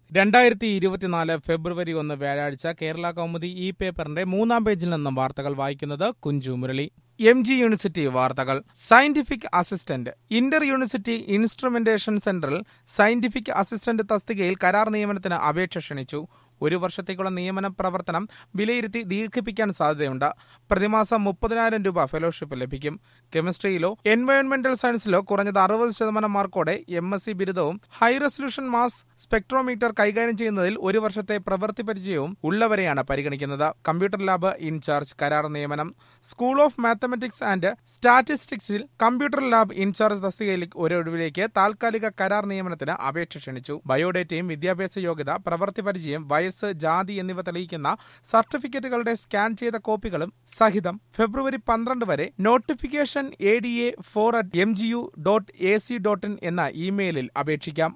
രണ്ടായിരത്തി ഇരുപത്തിനാല് ഫെബ്രുവരി ഒന്ന് വ്യാഴാഴ്ച കേരള കൗമുദി ഇ പേപ്പറിന്റെ മൂന്നാം പേജിൽ നിന്നും വാർത്തകൾ വായിക്കുന്നത് Kunju Murali M G university വാർത്തകൾ scientific assistant inter university instrumentation സെന്ററിൽ സയന്റിഫിക് അസിസ്റ്റന്റ് തസ്തികയിൽ കരാർ നിയമനത്തിന് അപേക്ഷ ക്ഷണിച്ചു ഒരു വർഷത്തേക്കുള്ള നിയമന പ്രവർത്തനം വിലയിരുത്തി ദീർഘിപ്പിക്കാൻ സാധ്യതയുണ്ട് പ്രതിമാസം മുപ്പതിനായിരം രൂപ ഫെലോഷിപ്പ് ലഭിക്കും കെമിസ്ട്രിയിലോ എൻവയോൺമെന്റൽ സയൻസിലോ കുറഞ്ഞത് അറുപത് ശതമാനം മാർക്കോടെ എം എസ് സി ബിരുദവും ഹൈ റെസൊല്യൂഷൻ മാസ് സ്പെക്ട്രോമീറ്റർ കൈകാര്യം ചെയ്യുന്നതിൽ ഒരു വർഷത്തെ പ്രവൃത്തി പരിചയവും ഉള്ളവരെയാണ് പരിഗണിക്കുന്നത് കമ്പ്യൂട്ടർ ലാബ് ഇൻചാർജ് കരാർ നിയമനം സ്കൂൾ ഓഫ് മാത്തമാറ്റിക്സ് ആൻഡ് സ്റ്റാറ്റിസ്റ്റിക്സിൽ കമ്പ്യൂട്ടർ ലാബ് ഇൻചാർജ് തസ്തികയിലേക്ക് ഒരു ഒഴിവിലേക്ക് താൽക്കാലിക കരാർ നിയമനത്തിന് അപേക്ഷ ക്ഷണിച്ചു ബയോഡേറ്റയും വിദ്യാഭ്യാസ യോഗ്യത പ്രവൃത്തി പരിചയം വയസ്സ് ജാതി എന്നിവ തെളിയിക്കുന്ന സർട്ടിഫിക്കറ്റുകളുടെ സ്കാൻ ചെയ്ത കോപ്പികളും സഹിതം ഫെബ്രുവരി പന്ത്രണ്ട് വരെ notification A D A four at M G U dot A C dot in എന്ന ഇമെയിലിൽ അപേക്ഷിക്കാം